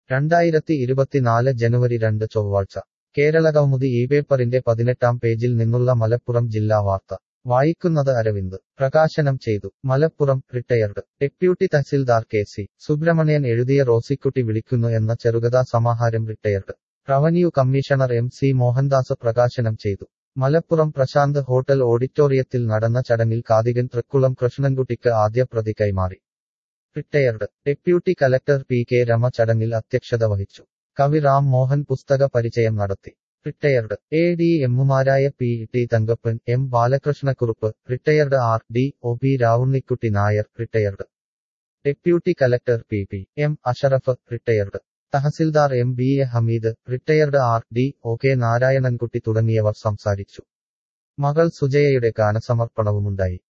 രണ്ടായിരത്തി ഇരുപത്തിനാല് ജനുവരി രണ്ട് ചൊവ്വാഴ്ച കേരളകൗമുദി ഈ പേപ്പറിന്റെ പതിനെട്ടാം പേജിൽ നിന്നുള്ള മലപ്പുറം ജില്ലാ വാർത്ത വായിക്കുന്നത് അരവിന്ദ് പ്രകാശനം ചെയ്തു Malappuram retired deputy tahsildar K C Subramanian എഴുതിയ റോസിക്കുട്ടി വിളിക്കുന്നു എന്ന ചെറുകഥാ സമാഹാരം retired revenue commissioner M C Mohandas പ്രകാശനം ചെയ്തു മലപ്പുറം പ്രശാന്ത് ഹോട്ടൽ ഓഡിറ്റോറിയത്തിൽ നടന്ന ചടങ്ങിൽ കാതികൻ തൃക്കുളം കൃഷ്ണൻകുട്ടിക്ക് ആദ്യ പ്രതി കൈമാറി retired deputy collector P K Rema ചടങ്ങിൽ അധ്യക്ഷത വഹിച്ചു കവി റാം മോഹൻ പുസ്തക പരിചയം നടത്തി റിട്ടയർഡ് എ ഡി എമ്മുമാരായ P T Thankappan M Balakrishnakurup retired R D O P Ravunnikutty Nair retired deputy collector P P M Ashraf retired tahsildar M B A Hameed retired R D O K Narayanankutty തുടങ്ങിയവർ സംസാരിച്ചു മകൾ സുജയയുടെ ഗാനസമർപ്പണവുമുണ്ടായി